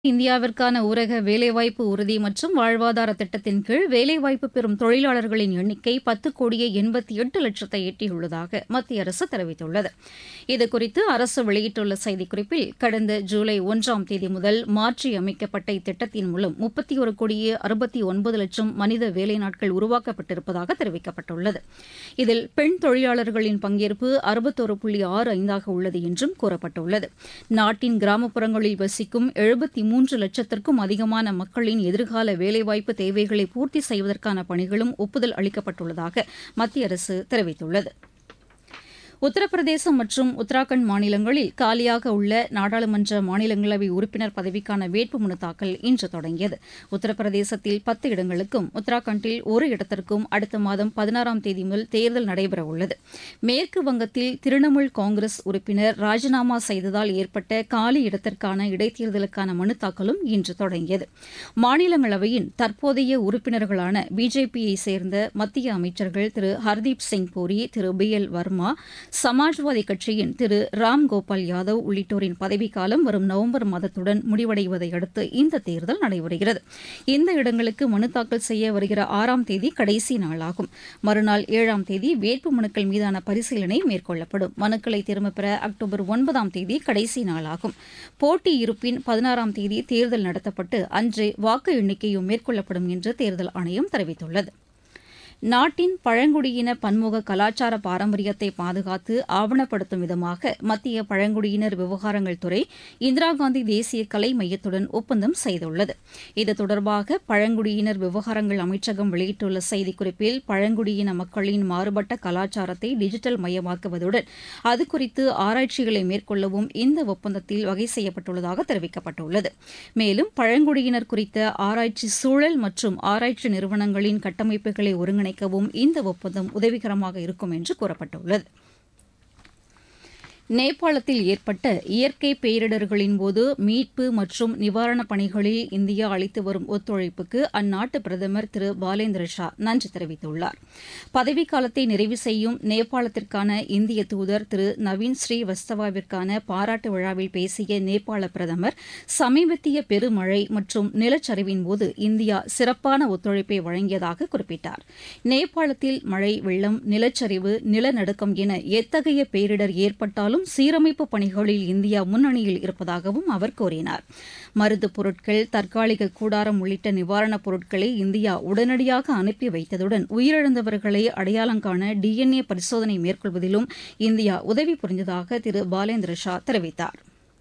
இந்தியாவிற்கான ஊரக வேலைவாய்ப்பு உறுதி மற்றும் வாழ்வாதார திட்டத்தின் கீழ் வேலைவாய்ப்பு பெறும் தொழிலாளர்களின் எண்ணிக்கை பத்து கோடியே எண்பத்தி எட்டு லட்சத்தை எட்டியுள்ளதாக மத்திய அரசு தெரிவித்துள்ளது இதுகுறித்து அரசு வெளியிட்டுள்ள செய்திக்குறிப்பில் கடந்த ஜூலை ஒன்றாம் தேதி முதல் மாற்றியமைக்கப்பட்ட இத்திட்டத்தின் மூலம் முப்பத்தி ஒரு கோடியே அறுபத்தி ஒன்பது லட்சம் மனித வேலை நாட்கள் உருவாக்கப்பட்டிருப்பதாக தெரிவிக்கப்பட்டுள்ளது இதில் பெண் தொழிலாளர்களின் பங்கேற்பு அறுபத்தொரு புள்ளி ஆறு ஐந்தாக உள்ளது என்றும் கூறப்பட்டுள்ளது நாட்டின் கிராமப்புறங்களில் வசிக்கும் எழுபத்தி மூன்று லட்சத்திற்கும் அதிகமான மக்களின் எதிர்கால வேலைவாய்ப்பு தேவைகளை பூர்த்தி செய்வதற்கான பணிகளும் ஒப்புதல் அளிக்கப்பட்டுள்ளதாக மத்திய அரசு தெரிவித்துள்ளது உத்தரப்பிரதேசம் மற்றும் உத்தராகண்ட் மாநிலங்களில் காலியாக உள்ள நாடாளுமன்ற மாநிலங்களவை உறுப்பினர் பதவிக்கான வேட்புமனு தாக்கல் இன்று தொடங்கியது உத்தரப்பிரதேசத்தில் பத்து இடங்களுக்கும் உத்தராகண்டில் ஒரு இடத்திற்கும் அடுத்த மாதம் பதினாறாம் தேதி முதல் தேர்தல் நடைபெறவுள்ளது மேற்கு வங்கத்தில் திரிணாமுல் காங்கிரஸ் உறுப்பினர் ராஜினாமா செய்ததால் ஏற்பட்ட காலி இடத்திற்கான இடைத்தேர்தலுக்கான மனு தாக்கலும் இன்று தொடங்கியது மாநிலங்களவையின் தற்போதைய உறுப்பினர்களான பிஜேபியை சேர்ந்த மத்திய அமைச்சர்கள் திரு ஹர்தீப் சிங் பூரி திரு பி எல் வர்மா சமாஜ்வாதி கட்சியின் திரு ராம் கோபால் யாதவ் உள்ளிட்டோரின் பதவிக்காலம் வரும் நவம்பர் மாதத்துடன் முடிவடைவதை அடுத்து இந்த தேர்தல் நடைபெறுகிறது இந்த இடங்களுக்கு மனு தாக்கல் செய்ய வருகிற ஆறாம் தேதி கடைசி நாளாகும் மறுநாள் ஏழாம் தேதி வேட்பு மனுக்கள் மீதான பரிசீலனை மேற்கொள்ளப்படும் மனுக்களை திரும்பப் பெற அக்டோபர் ஒன்பதாம் தேதி கடைசி நாளாகும் போட்டி இருப்பின் பதினாறாம் தேதி தேர்தல் நடத்தப்பட்டு அன்றே வாக்கு எண்ணிக்கையும் மேற்கொள்ளப்படும் என்று தேர்தல் ஆணையம் தெரிவித்துள்ளது நாட்டின் பழங்குடியின பன்முக கலாச்சார பாரம்பரியத்தை பாதுகாத்து ஆவணப்படுத்தும் விதமாக மத்திய பழங்குடியினர் விவகாரங்கள் துறை இந்திரா காந்தி தேசிய கலை மையத்துடன் ஒப்பந்தம் செய்துள்ளது இது தொடர்பாக பழங்குடியினர் விவகாரங்கள் அமைச்சகம் வெளியிட்டுள்ள செய்திக்குறிப்பில் பழங்குடியின மக்களின் மாறுபட்ட கலாச்சாரத்தை டிஜிட்டல் மயமாக்குவதுடன் அது குறித்து ஆராய்ச்சிகளை மேற்கொள்ளவும் இந்த ஒப்பந்தத்தில் வகை செய்யப்பட்டுள்ளதாக தெரிவிக்கப்பட்டுள்ளது மேலும் பழங்குடியினர் குறித்த ஆராய்ச்சி சூழல் மற்றும் ஆராய்ச்சி நிறுவனங்களின் கட்டமைப்புகளை ஒருங்கிணை இணைக்கவும் இந்த ஒப்பந்தம் உதவிகரமாக இருக்கும் என்று கூறப்பட்டுள்ளது நேபாளத்தில் ஏற்பட்ட இயற்கை பேரிடர்களின் போது மீட்பு மற்றும் நிவாரணப் பணிகளில் இந்தியா அளித்து வரும் ஒத்துழைப்புக்கு அந்நாட்டு பிரதமர் திரு பாலேந்திர ஷா நன்றி தெரிவித்துள்ளார் பதவிக்காலத்தை நிறைவு செய்யும் நேபாளத்திற்கான இந்திய தூதர் திரு நவீன் ஸ்ரீவஸ்தவாவிற்கான பாராட்டு விழாவில் பேசிய நேபாள பிரதமர் சமீபத்திய பெருமழை மற்றும் நிலச்சரிவின் போது இந்தியா சிறப்பான ஒத்துழைப்பை வழங்கியதாக குறிப்பிட்டார் நேபாளத்தில் மழை வெள்ளம் நிலச்சரிவு நிலநடுக்கம் என எத்தகைய பேரிடர் ஏற்பட்டாலும் மேலும் சீரமைப்பு பணிகளில் இந்தியா முன்னணியில் இருப்பதாகவும் அவர் கூறினார் மருந்துப் பொருட்கள் தற்காலிக கூடாரம் உள்ளிட்ட நிவாரணப் பொருட்களை இந்தியா உடனடியாக அனுப்பி வைத்ததுடன் உயிரிழந்தவர்களை அடையாளம் காண டிஎன்ஏ பரிசோதனை மேற்கொள்வதிலும் இந்தியா உதவி புரிந்ததாக திரு பாலேந்திர ஷா தெரிவித்தார்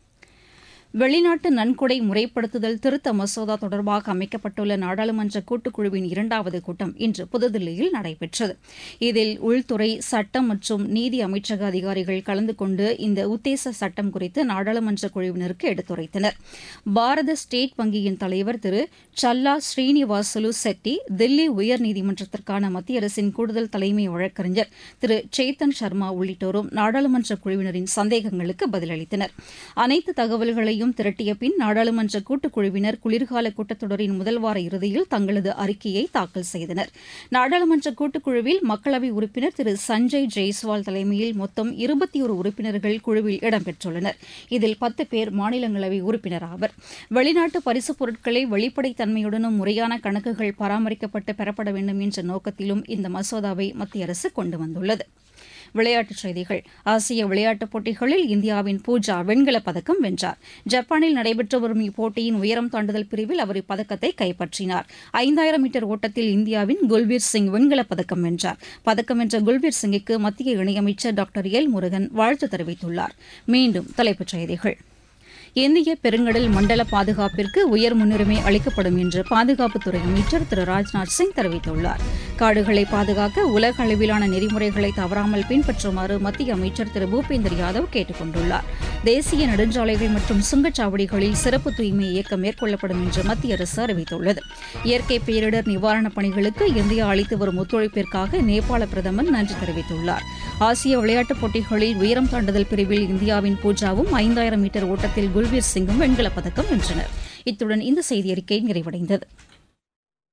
வெளிநாட்டு நன்கொடை முறைப்படுத்துதல் திருத்த மசோதா தொடர்பாக அமைக்கப்பட்டுள்ள நாடாளுமன்ற கூட்டுக்குழுவின் இரண்டாவது கூட்டம் இன்று புதுதில்லியில் நடைபெற்றது இதில் உள்துறை சட்டம் மற்றும் நீதி அமைச்சக அதிகாரிகள் கலந்து கொண்டு இந்த உத்தேச சட்டம் குறித்து நாடாளுமன்ற குழுவினருக்கு எடுத்துரைத்தனர் பாரத ஸ்டேட் வங்கியின் தலைவர் திரு சல்லா ஸ்ரீனிவாசுலு செட்டி தில்லி உயர்நீதிமன்றத்திற்கான மத்திய அரசின் கூடுதல் தலைமை வழக்கறிஞர் திரு சேத்தன் சர்மா உள்ளிட்டோரும் நாடாளுமன்ற குழுவினரின் சந்தேகங்களுக்கு பதிலளித்தனர் அனைத்து தகவல்களை அனைத்தையும் திரட்டிய பின் நாடாளுமன்ற கூட்டுக்குழுவினர் குளிர்கால கூட்டத்தொடரின் முதல் வார இறுதியில் தங்களது அறிக்கையை தாக்கல் செய்தனர் நாடாளுமன்ற கூட்டுக்குழுவில் மக்களவை உறுப்பினர் திரு சஞ்சய் ஜெய்ஸ்வால் தலைமையில் மொத்தம் இருபத்தி ஒரு உறுப்பினர்கள் குழுவில் இடம்பெற்றுள்ளனர் இதில் பத்து பேர் மாநிலங்களவை உறுப்பினர் ஆவர் வெளிநாட்டு பரிசுப் பொருட்களை வெளிப்படைத்தன்மையுடனும் முறையான கணக்குகள் பராமரிக்கப்பட்டு பெறப்பட வேண்டும் என்ற நோக்கத்திலும் இந்த மசோதாவை மத்திய அரசு கொண்டு வந்துள்ளது விளையாட்டுச் செய்திகள் ஆசிய விளையாட்டுப் போட்டிகளில் இந்தியாவின் பூஜா வெண்கலப் பதக்கம் வென்றார் ஜப்பானில் நடைபெற்று வரும் இப்போட்டியின் உயரம் தாண்டுதல் பிரிவில் அவர் இப்பதக்கத்தை கைப்பற்றினார் ஐந்தாயிரம் மீட்டர் ஓட்டத்தில் இந்தியாவின் குல்பீர் சிங் வெண்கலப் பதக்கம் வென்றார் பதக்கம் வென்ற குல்பீர் சிங்குக்கு மத்திய இணையமைச்சர் டாக்டர் எல் முருகன் வாழ்த்து தெரிவித்துள்ளார் மீண்டும் தலைப்புச் செய்திகள் இந்திய பெருங்கடல் மண்டல பாதுகாப்பிற்கு உயர் முன்னுரிமை அளிக்கப்படும் என்று பாதுகாப்புத்துறை அமைச்சர் திரு ராஜ்நாத் சிங் தெரிவித்துள்ளார் காடுகளை பாதுகாக்க உலக அளவிலான நெறிமுறைகளை தவறாமல் பின்பற்றுமாறு மத்திய அமைச்சர் திரு பூபேந்தர் யாதவ் கேட்டுக் கொண்டுள்ளார் தேசிய நெடுஞ்சாலைகள் மற்றும் சுங்கச்சாவடிகளில் சிறப்பு தூய்மை இயக்கம் மேற்கொள்ளப்படும் என்று மத்திய அரசு அறிவித்துள்ளது இயற்கை பேரிடர் நிவாரணப் பணிகளுக்கு இந்தியா அளித்து வரும் ஒத்துழைப்பிற்காக நேபாள பிரதமர் நன்றி தெரிவித்துள்ளார் ஆசிய விளையாட்டுப் போட்டிகளில் உயரம் தாண்டுதல் பிரிவில் இந்தியாவின் பூஜாவும் ஐந்தாயிரம் மீட்டர் ஓட்டத்தில் குல்பீர் சிங்கும் வெண்கலப் பதக்கம் வென்றனர் இத்துடன் இந்த செய்தியறிக்கை நிறைவடைந்தது